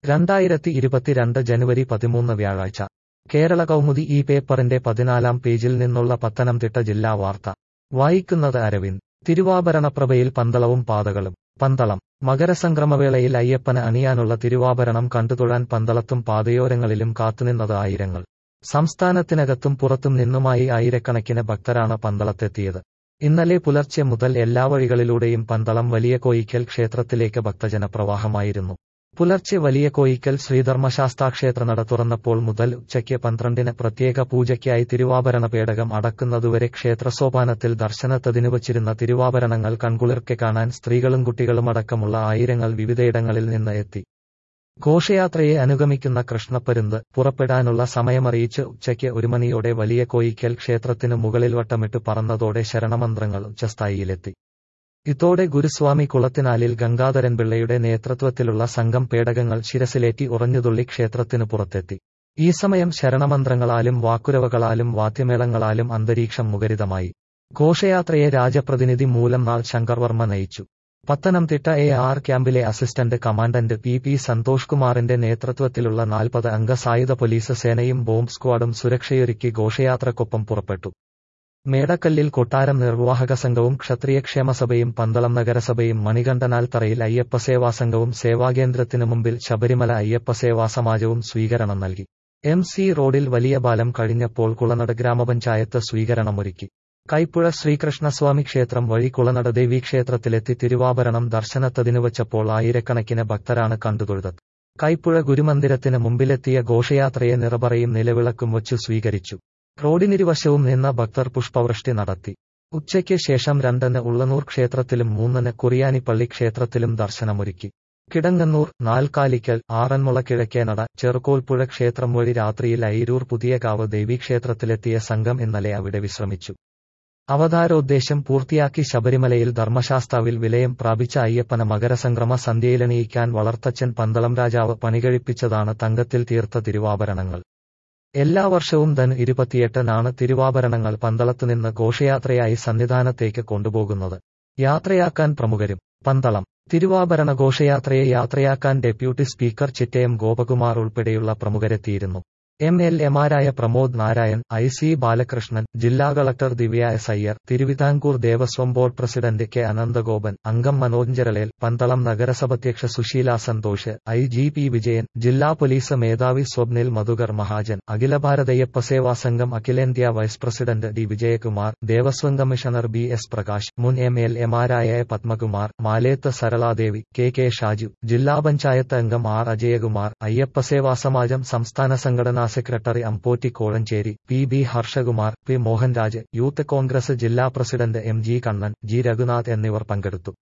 രണ്ടായിരത്തി ഇരുപത്തിരണ്ട് ജനുവരി പതിമൂന്ന് വ്യാഴാഴ്ച കേരള കൗമുദി ഈ പേപ്പറിന്റെ പതിനാലാം പേജിൽ നിന്നുള്ള പത്തനംതിട്ട ജില്ലാ വാർത്ത വായിക്കുന്നത് അരവിന്ദ് തിരുവാഭരണപ്രഭയിൽ പന്തളവും പാതകളും പന്തളം മകരസംക്രമവേളയിൽ അയ്യപ്പന് അണിയാനുള്ള തിരുവാഭരണം കണ്ടുതൊഴാൻ പന്തളത്തും പാതയോരങ്ങളിലും കാത്തുനിന്നത് ആയിരങ്ങൾ സംസ്ഥാനത്തിനകത്തും പുറത്തും നിന്നുമായി ആയിരക്കണക്കിന് ഭക്തരാണ് പന്തളത്തെത്തിയത് ഇന്നലെ പുലർച്ചെ മുതൽ എല്ലാ വഴികളിലൂടെയും പന്തളം വലിയ കോയിക്കൽ ക്ഷേത്രത്തിലേക്ക് ഭക്തജനപ്രവാഹമായിരുന്നു പുലർച്ചെ വലിയ കോയിക്കൽ ശ്രീധർമ്മശാസ്താക്ഷേത്ര നട തുറന്നപ്പോൾ മുതൽ ഉച്ചയ്ക്ക് പന്ത്രണ്ടിന് പ്രത്യേക പൂജയ്ക്കായി തിരുവാഭരണ പേടകം അടക്കുന്നതുവരെ ക്ഷേത്രസോപാനത്തിൽ ദർശനത്തതിനു വച്ചിരുന്ന തിരുവാഭരണങ്ങൾ കൺകുളിർക്കെ കാണാൻ സ്ത്രീകളും കുട്ടികളും അടക്കമുള്ള ആയിരങ്ങൾ വിവിധയിടങ്ങളിൽ നിന്ന് എത്തി ഘോഷയാത്രയെ അനുഗമിക്കുന്ന കൃഷ്ണപ്പരുന്ത് പുറപ്പെടാനുള്ള സമയമറിയിച്ച് ഉച്ചയ്ക്ക് ഒരു മണിയോടെ വലിയ കോയിക്കൽ ക്ഷേത്രത്തിനു മുകളിൽ വട്ടമിട്ട് പറന്നതോടെ ശരണമന്ത്രങ്ങൾ ഉച്ചസ്ഥായിയിലെത്തി ഇതോടെ ഗുരുസ്വാമി കുളത്തിനാലിൽ ഗംഗാധരൻ പിള്ളയുടെ നേതൃത്വത്തിലുള്ള സംഘം പേടകങ്ങൾ ശിരസിലേറ്റി ഉറഞ്ഞുതുള്ളി ക്ഷേത്രത്തിനു പുറത്തെത്തി ഈ സമയം ശരണമന്ത്രങ്ങളാലും വാക്കുരവകളാലും വാദ്യമേളങ്ങളാലും അന്തരീക്ഷം മുഖരിതമായി ഘോഷയാത്രയെ രാജപ്രതിനിധി മൂലം നാൾ ശങ്കർവർമ്മ നയിച്ചു പത്തനംതിട്ട എ ആർ ക്യാമ്പിലെ assistant commandant P P Santhosh കുമാറിന്റെ നേതൃത്വത്തിലുള്ള നാൽപ്പത് അംഗ സായുധ പോലീസ് സേനയും ബോംബ് സ്ക്വാഡും സുരക്ഷയൊരുക്കി ഘോഷയാത്രക്കൊപ്പം പുറപ്പെട്ടു മേടക്കല്ലിൽ കൊട്ടാരം നിർവാഹക സംഘവും ക്ഷത്രിയ ക്ഷേമസഭയും പന്തളം നഗരസഭയും മണികണ്ഠനാൽ തറയിൽ അയ്യപ്പസേവാ സംഘവും സേവാകേന്ദ്രത്തിനു മുമ്പിൽ ശബരിമല അയ്യപ്പസേവാ സമാജവും സ്വീകരണം നൽകി എം സി റോഡിൽ വലിയ പാലം കഴിഞ്ഞപ്പോൾ കുളനട ഗ്രാമപഞ്ചായത്ത് സ്വീകരണമൊരുക്കി കൈപ്പുഴ ശ്രീകൃഷ്ണസ്വാമി ക്ഷേത്രം വഴി കുളനട ദേവീക്ഷേത്രത്തിലെത്തി തിരുവാഭരണം ദർശനത്തതിനു വച്ചപ്പോൾ ആയിരക്കണക്കിന് ഭക്തരാണ് കണ്ടുതൊഴുതത് കൈപ്പുഴ ഗുരുമന്ദിരത്തിന് മുമ്പിലെത്തിയ ഘോഷയാത്രയെ നിറപറയും നിലവിളക്കും വച്ചു സ്വീകരിച്ചു റോഡിനിരുവശവും നിന്ന ഭക്തർ പുഷ്പവൃഷ്ടി നടത്തി ഉച്ചയ്ക്ക് ശേഷം രണ്ടിന് ഉള്ളനൂർ ക്ഷേത്രത്തിലും മൂന്നിന് കുറിയാനിപ്പള്ളി ക്ഷേത്രത്തിലും ദർശനമൊരുക്കി കിടങ്ങന്നൂർ നാൽക്കാലിക്കൽ ആറന്മുള കിഴക്കേനട ചെറുകോൽപ്പുഴ ക്ഷേത്രം വഴി രാത്രിയിൽ അയിരൂർ പുതിയകാവ് ദേവീക്ഷേത്രത്തിലെത്തിയ സംഘം ഇന്നലെ അവിടെ വിശ്രമിച്ചു അവതാരോദ്ദേശം പൂർത്തിയാക്കി ശബരിമലയിൽ ധർമ്മശാസ്താവിൽ വിലയം പ്രാപിച്ച അയ്യപ്പന മകരസംക്രമ സന്ധ്യയിലണിയിക്കാൻ വളർത്തച്ഛൻ പന്തളം രാജാവ് പണികഴിപ്പിച്ചതാണ് തങ്കത്തിൽ തീർത്ത തിരുവാഭരണങ്ങൾ എല്ലാ വർഷവും ധൻ ഇരുപത്തിയെട്ടിനാണ് തിരുവാഭരണങ്ങൾ പന്തളത്തുനിന്ന് ഘോഷയാത്രയായി സന്നിധാനത്തേക്ക് കൊണ്ടുപോകുന്നത് യാത്രയാക്കാൻ പ്രമുഖരും പന്തളം തിരുവാഭരണ ഘോഷയാത്രയെ യാത്രയാക്കാൻ ഡെപ്യൂട്ടി സ്പീക്കർ ചിറ്റയം ഗോപകുമാർ ഉൾപ്പെടെയുള്ള പ്രമുഖരെത്തിയിരുന്നു എം എൽ എമാരായ പ്രമോദ് നാരായൺ ഐ സി ബാലകൃഷ്ണൻ ജില്ലാ collector Divya S Iyer Thiruvithamkoor Devaswom board president K Ananthagopan അംഗം മനോജ് ജരളേൽ പന്തളം നഗരസഭാധ്യക്ഷ Susheela Santhosh I G P Vijayan ജില്ലാ പോലീസ് മേധാവി സ്വപ്നിൽ മധുകർ മഹാജൻ അഖില ഭാരതയ്യപ്പ സേവാ സംഘം അഖിലേന്ത്യാ vice president D Vijayakumar Devaswom commissioner B S Prakash മുൻ എം എൽ എമാരായ പത്മകുമാർ മാലേത്ത് സരളാദേവി കെ കെ ഷാജു ജില്ലാ പഞ്ചായത്ത് അംഗം ആർ അജയകുമാർ അയ്യപ്പസേവാ സമാജം സംസ്ഥാന സംഘടനാ secretary Amboti Kozhencherry P B Harshakumar P Mohanraj youth Congress ജില്ലാ president M G Kannan G Raghunath എന്നിവർ പങ്കെടുത്തു